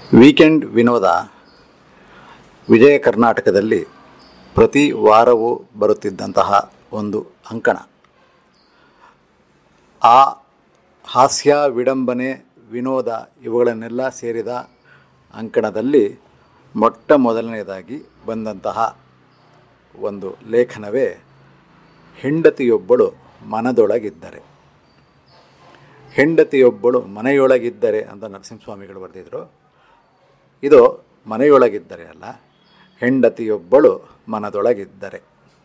weekend ವಿನೋದ ವಿಜಯ ಕರ್ನಾಟಕದಲ್ಲಿ ಪ್ರತಿ ವಾರವೂ ಬರುತ್ತಿದ್ದಂತಹ ಒಂದು ಅಂಕಣ ಆ ಹಾಸ್ಯ ವಿಡಂಬನೆ ವಿನೋದ ಇವುಗಳನ್ನೆಲ್ಲ ಸೇರಿದ ಅಂಕಣದಲ್ಲಿ ಮೊಟ್ಟ ಮೊದಲನೆಯದಾಗಿ ಬಂದಂತಹ ಒಂದು ಲೇಖನವೇ ಹೆಂಡತಿಯೊಬ್ಬಳು ಮನದೊಳಗಿದ್ದರೆ ಹೆಂಡತಿಯೊಬ್ಬಳು ಮನೆಯೊಳಗಿದ್ದರೆ ಅಂತ ನರಸಿಂಹಸ್ವಾಮಿಗಳು ಬರೆದಿದ್ರು ಇದು ಮನೆಯೊಳಗಿದ್ದರೆ ಅಲ್ಲ ಹೆಂಡತಿಯೊಬ್ಬಳು ಮನದೊಳಗಿದ್ದರೆ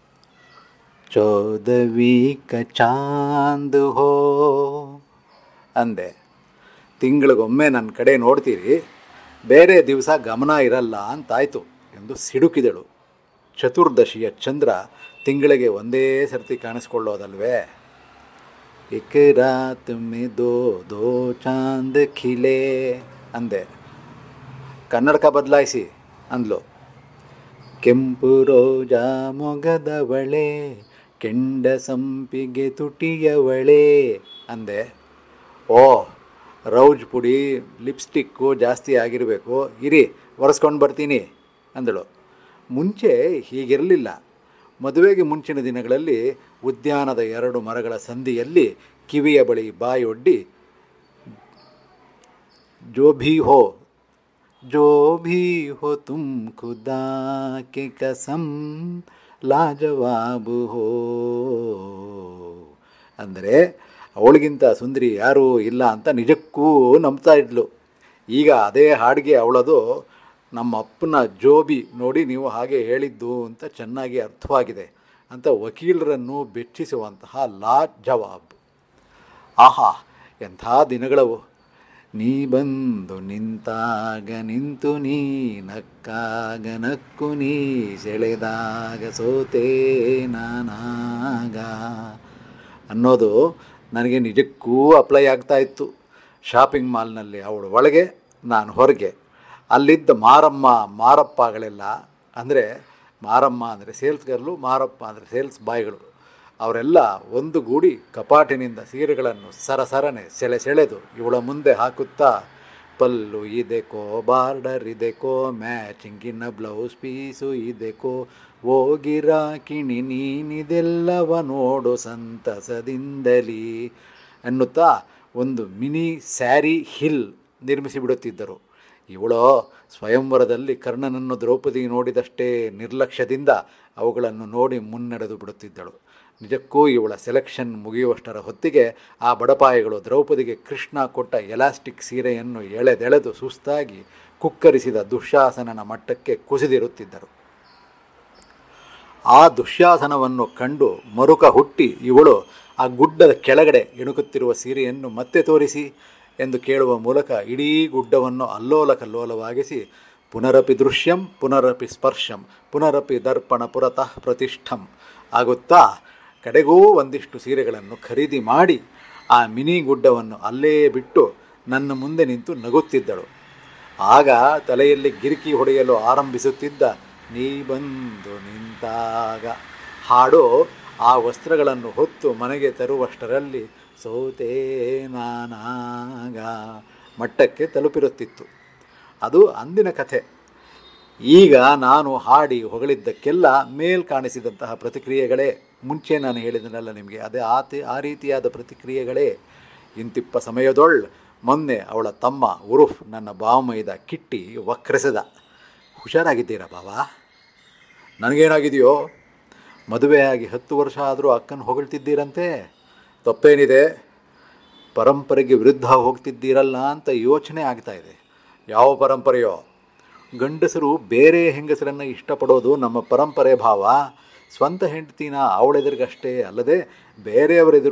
ಚೌದವಿ ಕ ಚಾಂದ್ ಹೋ ಅಂದೆ ತಿಂಗಳಿಗೊಮ್ಮೆ ನನ್ನ ಕಡೆ ನೋಡ್ತೀರಿ ಬೇರೆ ದಿವಸ ಗಮನ ಇರಲ್ಲ ಅಂತಾಯ್ತು ಎಂದು ಸಿಡುಕಿದಳು ಚತುರ್ದಶಿಯ ಚಂದ್ರ ತಿಂಗಳಿಗೆ ಒಂದೇ ಸರ್ತಿ ಕಾಣಿಸ್ಕೊಳ್ಳೋದಲ್ವೇ ಇಕ್ ರಾತ್ ಮೇ ದೋ ದೋ ಚಾಂದ್ ಖಿಲೆ ಅಂದೆ ಕನ್ನಡಕ ಬದಲಾಯಿಸಿ ಅಂದ್ಲು ಕೆಂಪು ರೋಜಾ ಮೊಗದವಳೆ ಕೆಂಡ ಸಂಪಿಗೆ ತುಟಿಯವಳೆ ಅಂದೆ ಓ ರೌಜ್ ಪುಡಿ ಲಿಪ್ಸ್ಟಿಕ್ಕು ಜಾಸ್ತಿ ಆಗಿರಬೇಕು ಇರಿ ಒರೆಸ್ಕೊಂಡು ಬರ್ತೀನಿ ಅಂದಳು ಮುಂಚೆ ಹೀಗಿರಲಿಲ್ಲ ಮದುವೆಗೆ ಮುಂಚಿನ ದಿನಗಳಲ್ಲಿ ಉದ್ಯಾನದ ಎರಡು ಮರಗಳ ಸಂದಿಯಲ್ಲಿ ಕಿವಿಯ ಬಳಿ ಬಾಯೊಡ್ಡಿ ಜೋ ಭೀ ಹೋ ಜೋ ಭೀ ಹೋ ತುಮ್ ಖುದಾ ಕೆ ಕಸಂ ಲಾಜವಾಬು ಹೋ ಅಂದರೆ ಅವಳಿಗಿಂತ ಸುಂದರಿ ಯಾರೂ ಇಲ್ಲ ಅಂತ ನಿಜಕ್ಕೂ ನಂಬ್ತಾ ಇದ್ಲು ಈಗ ಅದೇ ಹಾಡಿಗೆ ಅವಳದು ನಮ್ಮ ಅಪ್ಪನ ಜೋಬಿ ನೋಡಿ ನೀವು ಹಾಗೆ ಹೇಳಿದ್ದು ಅಂತ ಚೆನ್ನಾಗಿ ಅರ್ಥವಾಗಿದೆ ಅಂತ ವಕೀಲರನ್ನು ಬೆಚ್ಚಿಸುವಂತಹ ಲಾ ಜವಾಬ್ ಆಹಾ ಎಂಥ ದಿನಗಳವು ನೀ ಬಂದು ನಿಂತಾಗ ನಿಂತು ನೀ ನಕ್ಕಾಗ ನಕ್ಕು ನೀ ಸೆಳೆದಾಗ ಸೋತೆ ನಾನಾಗ ಅನ್ನೋದು ನನಗೆ ನಿಜಕ್ಕೂ ಅಪ್ಲೈ ಆಗ್ತಾ ಇತ್ತು ಶಾಪಿಂಗ್ ಮಾಲ್ನಲ್ಲಿ ಅವಳು ಒಳಗೆ ನಾನು ಹೊರಗೆ ಅಲ್ಲಿದ್ದ ಮಾರಮ್ಮ ಮಾರಪ್ಪಗಳೆಲ್ಲ ಅಂದರೆ ಮಾರಮ್ಮ ಅಂದರೆ ಸೇಲ್ಸ್ ಗರ್ಲು ಮಾರಪ್ಪ ಅಂದರೆ ಸೇಲ್ಸ್ ಬಾಯ್ಗಳು ಅವರೆಲ್ಲ ಒಂದು ಗೂಡಿ ಕಪಾಟಿನಿಂದ ಸೀರೆಗಳನ್ನು ಸರಸರನೆ ಸೆಳೆ ಸೆಳೆದು ಇವಳ ಮುಂದೆ ಹಾಕುತ್ತಾ ಪಲ್ಲು ಇದೆಕೋ ಬಾರ್ಡರ್ ಇದೆಕೋ ಮ್ಯಾಚಿಂಗಿನ ಬ್ಲೌಸ್ ಪೀಸು ಇದೆಕೋ ಹೋಗಿರಾಕಿಣಿ ನೀನಿದೆಲ್ಲವ ನೋಡು ಸಂತಸದಿಂದಲಿ ಅನ್ನುತ್ತಾ ಒಂದು ಮಿನಿ ಸ್ಯಾರಿ ಹಿಲ್ ನಿರ್ಮಿಸಿಬಿಡುತ್ತಿದ್ದರು ಇವಳೋ ಸ್ವಯಂವರದಲ್ಲಿ ಕರ್ಣನನ್ನು ದ್ರೌಪದಿ ನೋಡಿದಷ್ಟೇ ನಿರ್ಲಕ್ಷ್ಯದಿಂದ ಅವುಗಳನ್ನು ನೋಡಿ ಮುನ್ನಡೆದು ಬಿಡುತ್ತಿದ್ದಳು ನಿಜಕ್ಕೂ ಇವಳ ಸೆಲೆಕ್ಷನ್ ಮುಗಿಯುವಷ್ಟರ ಹೊತ್ತಿಗೆ ಆ ಬಡಪಾಯಿಗಳು ದ್ರೌಪದಿಗೆ ಕೃಷ್ಣ ಕೊಟ್ಟ ಎಲಾಸ್ಟಿಕ್ ಸೀರೆಯನ್ನು ಎಳೆದೆಳೆದು ಸುಸ್ತಾಗಿ ಕುಕ್ಕರಿಸಿದ ದುಶ್ಯಾಸನನ ಮಟ್ಟಕ್ಕೆ ಕುಸಿದಿರುತ್ತಿದ್ದರು ಆ ದುಶ್ಯಾಸನವನ್ನು ಕಂಡು ಮರುಕ ಹುಟ್ಟಿ ಇವಳು ಆ ಗುಡ್ಡದ ಕೆಳಗಡೆ ಇಣುಕುತ್ತಿರುವ ಸೀರೆಯನ್ನು ಮತ್ತೆ ತೋರಿಸಿ ಎಂದು ಕೇಳುವ ಮೂಲಕ ಇಡೀ ಗುಡ್ಡವನ್ನು ಅಲ್ಲೋಲ ಕಲ್ಲೋಲವಾಗಿಸಿ ಪುನರಪಿ ದೃಶ್ಯಂ ಪುನರಪಿ ಸ್ಪರ್ಶಂ ಪುನರಪಿ ದರ್ಪಣ ಪುರತಃ ಪ್ರತಿಷ್ಠಂ ಆಗುತ್ತಾ ಕಡೆಗೂ ಒಂದಿಷ್ಟು ಸೀರೆಗಳನ್ನು ಖರೀದಿ ಮಾಡಿ ಆ ಮಿನಿ ಗುಡ್ಡವನ್ನು ಅಲ್ಲೇ ಬಿಟ್ಟು ನನ್ನ ಮುಂದೆ ನಿಂತು ನಗುತ್ತಿದ್ದಳು ಆಗ ತಲೆಯಲ್ಲಿ ಗಿರಿಕಿ ಹೊಡೆಯಲು ಆರಂಭಿಸುತ್ತಿದ್ದ ನೀ ಬಂದು ನಿಂತಾಗ ಹಾಡು ಆ ವಸ್ತ್ರಗಳನ್ನು ಹೊತ್ತು ಮನೆಗೆ ತರುವಷ್ಟರಲ್ಲಿ ಸೋತೆ ನಾನಾಗ ಮಟ್ಟಕ್ಕೆ ತಲುಪಿರುತ್ತಿತ್ತು ಅದು ಅಂದಿನ ಕಥೆ ಈಗ ನಾನು ಹಾಡಿ ಹೊಗಳಿದ್ದಕ್ಕೆಲ್ಲ ಮೇಲ್ ಕಾಣಿಸಿದಂತಹ ಪ್ರತಿಕ್ರಿಯೆಗಳೇ ಮುಂಚೆ ನಾನು ಹೇಳಿದನಲ್ಲ ನಿಮಗೆ ಅದೇ ಆತಿ ಆ ರೀತಿಯಾದ ಪ್ರತಿಕ್ರಿಯೆಗಳೇ ಇಂತಿಪ್ಪ ಸಮಯದೊಳ್ ಮೊನ್ನೆ ಅವಳ ತಮ್ಮ ಉರುಫ್ ನನ್ನ ಬಾವಮೈದ ಕಿಟ್ಟಿ ವಕ್ರಿಸಿದ ಹುಷಾರಾಗಿದ್ದೀರಾ ಬಾವಾ ನನಗೇನಾಗಿದೆಯೋ ಮದುವೆಯಾಗಿ ಹತ್ತು ವರ್ಷ ಆದರೂ ಅಕ್ಕನ ಹೊಗಳ್ತಿದ್ದೀರಂತೆ ತಪ್ಪೇನಿದೆ ಪರಂಪರೆಗೆ ವಿರುದ್ಧ ಹೋಗ್ತಿದ್ದೀರಲ್ಲ ಅಂತ ಯೋಚನೆ ಆಗ್ತಾ ಇದೆ ಯಾವ ಪರಂಪರೆಯೋ ಗಂಡಸರು ಬೇರೆ ಹೆಂಗಸರನ್ನು ಇಷ್ಟಪಡೋದು ನಮ್ಮ ಪರಂಪರೆ ಭಾವ ಸ್ವಂತ ಹೆಂಡತಿನ ಅವಳೆದುರಿಗಷ್ಟೇ ಅಲ್ಲದೆ ಬೇರೆಯವರೆದುರು